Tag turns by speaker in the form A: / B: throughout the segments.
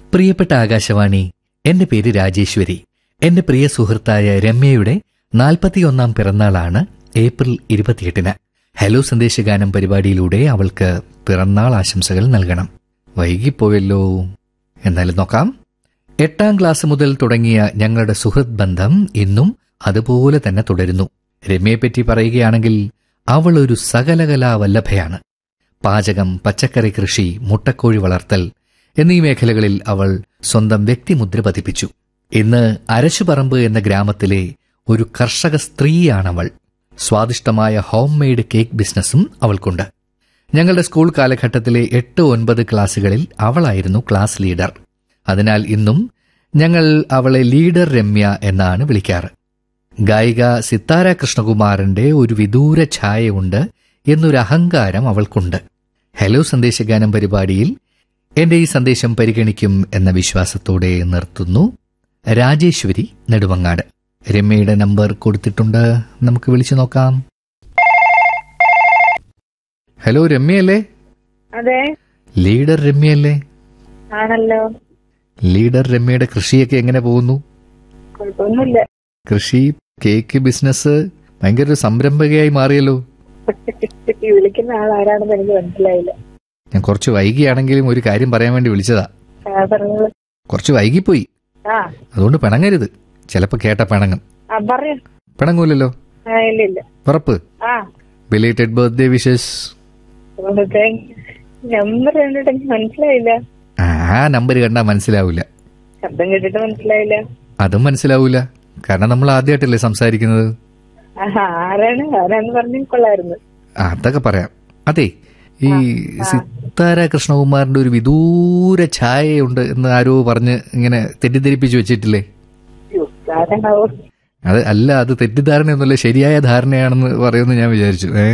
A: പ്രിയപ്പെട്ട ആകാശവാണി എന്റെ പേര് രാജേശ്വരി എന്റെ പ്രിയ സുഹൃത്തായ രമ്യയുടെ നാൽപ്പത്തിയൊന്നാം പിറന്നാളാണ് ഏപ്രിൽ ഇരുപത്തിയെട്ടിന് ഹലോ സന്ദേശഗാനം പരിപാടിയിലൂടെ അവൾക്ക് പിറന്നാൾ ആശംസകൾ നൽകണം വൈകിപ്പോയല്ലോ എന്നാലും നോക്കാം എട്ടാം ക്ലാസ് മുതൽ തുടങ്ങിയ ഞങ്ങളുടെ സുഹൃത്ത് ബന്ധം ഇന്നും അതുപോലെ തന്നെ തുടരുന്നു രമ്യയെപ്പറ്റി പറയുകയാണെങ്കിൽ അവൾ ഒരു സകലകലാ വല്ലഭയാണ് പാചകം പച്ചക്കറി കൃഷി മുട്ടക്കോഴി വളർത്തൽ എന്നീ മേഖലകളിൽ അവൾ സ്വന്തം വ്യക്തിമുദ്ര പതിപ്പിച്ചു ഇന്ന് അരശുപറമ്പ് എന്ന ഗ്രാമത്തിലെ ഒരു കർഷക സ്ത്രീയാണവൾ സ്വാദിഷ്ടമായ ഹോം മെയ്ഡ് കേക്ക് ബിസിനസ്സും അവൾക്കുണ്ട് ഞങ്ങളുടെ സ്കൂൾ കാലഘട്ടത്തിലെ എട്ട് ഒൻപത് ക്ലാസ്സുകളിൽ അവളായിരുന്നു ക്ലാസ് ലീഡർ അതിനാൽ ഇന്നും ഞങ്ങൾ അവളെ ലീഡർ രമ്യ എന്നാണ് വിളിക്കാറ് ഗായിക സിത്താര കൃഷ്ണകുമാറിന്റെ ഒരു വിദൂര ഛായയുണ്ട് എന്നൊരു അഹങ്കാരം അവൾക്കുണ്ട് ഹലോ സന്ദേശഗാനം പരിപാടിയിൽ എന്റെ ഈ സന്ദേശം പരിഗണിക്കും എന്ന വിശ്വാസത്തോടെ നിർത്തുന്നു രാജേശ്വരി നെടുമങ്ങാട് രമ്യയുടെ നമ്പർ കൊടുത്തിട്ടുണ്ട് നമുക്ക് വിളിച്ചു നോക്കാം ഹലോ രമ്യയല്ലേ
B: അതെ
A: ലീഡർ രമ്യയല്ലേ
B: ആണല്ലോ
A: ലീഡർ രമ്യയുടെ കൃഷിയൊക്കെ എങ്ങനെ പോകുന്നു
B: കുഴപ്പമൊന്നുമില്ല
A: കൃഷി കേക്ക് ബിസിനസ് ഭയങ്കര ഒരു സംരംഭകയായി മാറിയല്ലോ
B: ഈ വിളിക്കുന്ന ആൾ ആരാണെന്ന് എനിക്ക് മനസ്സിലായില്ല
A: ഞാൻ കുറച്ച് വൈകിയാണെങ്കിലും ഒരു കാര്യം പറയാൻ വേണ്ടി വിളിച്ചതാ
B: ആ, പറഞ്ഞോളൂ
A: കുറച്ച് വൈകിപ്പോയി
B: ആ
A: അതുകൊണ്ട് പിണങ്ങരുത് ചിലപ്പോ കേട്ട പിണങ്ങും
B: ആ പറയൂ
A: പിണങ്ങൂലല്ലോ
B: ആ ഇല്ല ഇല്ല
A: ഉറപ്പ്
B: ആ
A: ബിലേറ്റഡ് ബർത്ത്ഡേ വിഷസ്
B: നമ്പർ കണ്ടിട്ട് എനിക്ക് മനസ്സിലായില്ല
A: ആ നമ്പർ കണ്ടാൽ മനസ്സിലാവൂല
B: ശബ്ദം കേട്ടിട്ട് മനസ്സിലായില്ല
A: അതും മനസ്സിലാവൂല കാരണം നമ്മൾ ആദ്യമായിട്ടല്ലേ സംസാരിക്കുന്നത്
B: ആ, ആരാണ് ആരാന്ന് പറഞ്ഞു കൊള്ളായിരുന്നു
A: ആ, അതൊക്കെ പറയാം അതെ ഈ സിത്താര കൃഷ്ണകുമാറിന്റെ ഒരു വിദൂര ഛായയുണ്ട് എന്ന് ആരോ പറഞ്ഞ് ഇങ്ങനെ തെറ്റിദ്ധരിപ്പിച്ചു വെച്ചിട്ടില്ലേ
B: യ്യോ, ആരാണാവോ
A: അത് അല്ല അത് തെറ്റിദ്ധാരണയൊന്നുമല്ല ശരിയായ ധാരണയാണെന്ന് പറയുമെന്ന് ഞാൻ വിചാരിച്ചു ഏ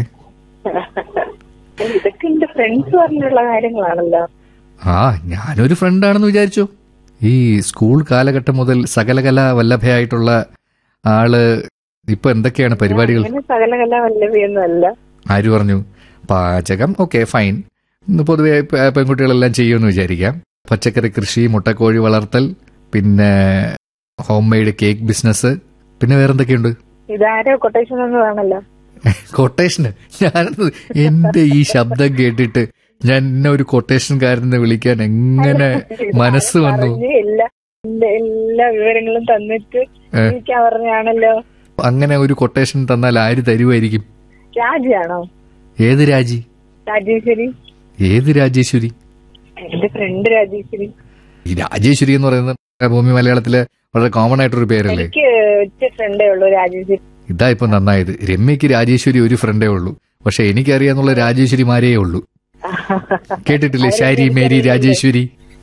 B: ഇതൊക്കെ എന്റെ ഫ്രണ്ട്സ് പറഞ്ഞിട്ടുള്ള കാര്യങ്ങളാണല്ലോ
A: ആ ഞാനൊരു ഫ്രണ്ടാണെന്ന് വിചാരിച്ചു ഈ സ്കൂൾ കാലഘട്ടം മുതൽ സകലകല വല്ലഭയായിട്ടുള്ള ആള് ഇപ്പൊ എന്തൊക്കെയാണ് പരിപാടികൾ
B: അങ്ങനെ സകല കല വല്ലഭിയൊന്നും അല്ല
A: ആര് പറഞ്ഞു പാചകം ഓക്കെ ഫൈൻ ഇന്ന് പൊതുവെ പെ- പെൺകുട്ടികളെല്ലാം ചെയ്യുമെന്ന് വിചാരിക്കാം പച്ചക്കറി കൃഷി മുട്ടക്കോഴി വളർത്തൽ പിന്നെ ഹോം മെയ്ഡ് കേക്ക് ബിസിനസ് പിന്നെ വേറെന്തൊക്കെയുണ്ട്
B: ഇതാരോ കൊട്ടേഷൻ തന്നതാണല്ലോ
A: കൊട്ടേഷന് ഞാൻ എന്റെ ഈ ശബ്ദം കേട്ടിട്ട് ഞാൻ എന്നെ ഒരു കൊട്ടേഷൻകാരനെ വിളിക്കാൻ എങ്ങനെ മനസ്സ് വന്നു
B: പറഞ്ഞ് എല്ലാ എന്റെ എല്ലാ വിവരങ്ങളും തന്നിട്ട്
A: ഏ.
B: എനിക്ക് പറഞ്ഞാണല്ലോ
A: അങ്ങനെ ഒരു കൊട്ടേഷൻ തന്നാൽ ആര് തരുമായിരിക്കും
B: രാജിയാണോ
A: ഏത് രാജി
B: രാജേശ്വരി
A: ഏത് രാജേശ്വരി
B: എന്റെ ഫ്രണ്ട് രാജേശ്വരി
A: ഈ രാജേശ്വരി എന്ന് പറയുന്നത് ഭൂമി മലയാളത്തിലെ വളരെ കോമൺ ആയിട്ടൊരു പേരല്ലേ
B: എനിക്ക് ഒറ്റ ഫ്രണ്ടേ ഉള്ളൂ രാജേശ്വരി
A: ഇതാ ഇപ്പൊ നന്നായത് രമ്യക്ക് രാജേശ്വരി ഒരു ഫ്രണ്ടേ ഉള്ളൂ പക്ഷെ എനിക്കറിയാന്നുള്ള രാജേശ്വരിമാരേ ഉള്ളൂ കേട്ടിട്ടില്ലേ ശാരി മേരി രാജേശ്വരി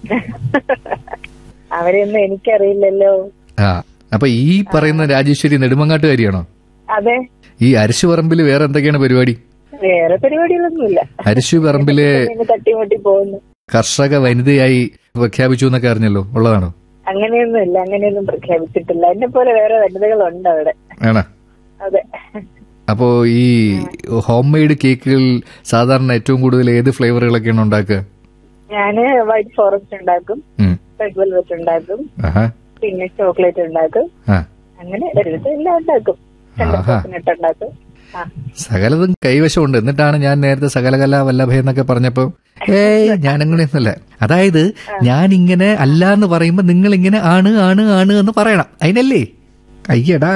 B: അവരെയൊന്നും എനിക്കറിയില്ലല്ലോ
A: ആ അപ്പൊ ഈ പറയുന്ന രാജേശ്വരി നെടുമങ്ങാട്ടുകാരിയാണോ
B: അതെ
A: ഈ അരശുപറമ്പില് വേറെ എന്തൊക്കെയാണ് പരിപാടി
B: വേറെ പരിപാടികളൊന്നുമില്ല
A: അരശുപറമ്പിലെ
B: ഇങ്ങനെ തട്ടിമുട്ടി പോകുന്നു
A: കർഷക വനിതയായി പ്രഖ്യാപിച്ചു എന്നൊക്കെ അറിഞ്ഞല്ലോ ഉള്ളതാണോ
B: അങ്ങനെയൊന്നുമില്ല അങ്ങനെയൊന്നും പ്രഖ്യാപിച്ചിട്ടില്ല എന്നെ പോലെ വേറെ വനിതകളുണ്ട് അവിടെ
A: ആണോ
B: അതെ
A: അപ്പോ ഈ ഹോം മെയ്ഡ് കേക്കുകൾ സാധാരണ ഏറ്റവും കൂടുതൽ ഏത് ഫ്ലേവറുകളൊക്കെയാണ് ഉണ്ടാക്കുക
B: ഞാന് വൈറ്റ് ഫോറസ്റ്റ് ഉണ്ടാക്കും
A: ഉം.
B: റെഡ് വെൽവെറ്റ് ഉണ്ടാക്കും
A: ആഹാ
B: പിന്നെ ചോക്ലേറ്റ് ഉണ്ടാക്കും
A: ആ
B: അങ്ങനെ ഒരുവിധം എല്ലാം ഉണ്ടാക്കും
A: ആഹാ.
B: കോക്കനട്ട് ഉണ്ടാക്കും ആ
A: സകലതും കൈവശമുണ്ട് എന്നിട്ടാണ് ഞാൻ നേരത്തെ സകലകല വല്ലഭ എന്നൊക്കെ പറഞ്ഞപ്പോ ഏയ് ഞാൻ അങ്ങനെയൊന്നുമല്ല അതായത് ഞാൻ ഇങ്ങനെ അല്ല എന്ന് പറയുമ്പോ നിങ്ങൾ ഇങ്ങനെ ആണ് ആണ് ആണ് എന്ന് പറയണം അതിനല്ലേ അയ്യടാ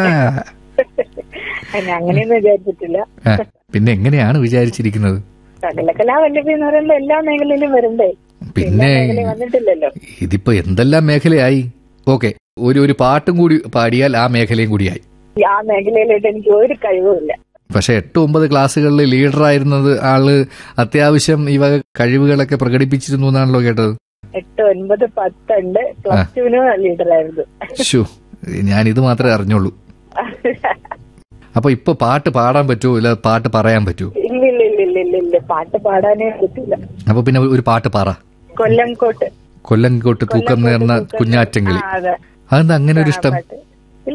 B: ഞാൻ അങ്ങനെയൊന്നും വിചാരിച്ചിട്ടില്ല
A: ആ, പിന്നെ എങ്ങനെയാണ് വിചാരിച്ചിരിക്കുന്നത്
B: സകല കലാവല്ലഭി എന്ന് പറയുമ്പോ എല്ലാ മേഖലയിലും വരണ്ടേ
A: പിന്നെ
B: മേഖലയിൽ വന്നിട്ടില്ലല്ലോ
A: ഇതിപ്പോ എന്തെല്ലാം മേഖലയായി ഓക്കെ ഒരു ഒരു പാട്ടും കൂടി പാടിയാൽ ആ മേഖലയും കൂടിയായി
B: ഈ ആ മേഖലയിലായിട്ട് എനിക്ക് ഒരു കഴിവുമില്ല
A: പക്ഷെ എട്ട് ഒമ്പത് ക്ലാസ്സുകളിൽ ലീഡറായിരുന്നത് ആള് അത്യാവശ്യം ഈ വക കഴിവുകളൊക്കെ പ്രകടിപ്പിച്ചിരുന്നു എന്നാണല്ലോ കേട്ടത്
B: എട്ട് ഒൻപത് പത്തുണ്ട് പ്ലസ് ടുവിന് ലീഡറായിരുന്നു
A: ഷു ഞാൻ ഇത് മാത്രമേ അറിഞ്ഞുള്ളൂ അപ്പൊ ഇപ്പൊ പാട്ട് പാടാൻ പറ്റുമോ ഇല്ല പാട്ട് പറയാൻ പറ്റുമോ
B: ഇല്ല ഇല്ല ഇല്ല ഇല്ല ഇല്ല ഇല്ല പാട്ട് പാടാനേ പറ്റില്ല
A: അപ്പൊ പിന്നെ ഒരു പാട്ട് പറ
B: കൊല്ലംകോട്ട്
A: കൊല്ലംകോട്ട് തൂക്കം നേർന്ന കുഞ്ഞാറ്റങ്കിളി
B: ആ, അതെ
A: അതെന്താ അങ്ങനെ ഒരു ഇഷ്ടം
B: പാട്ട്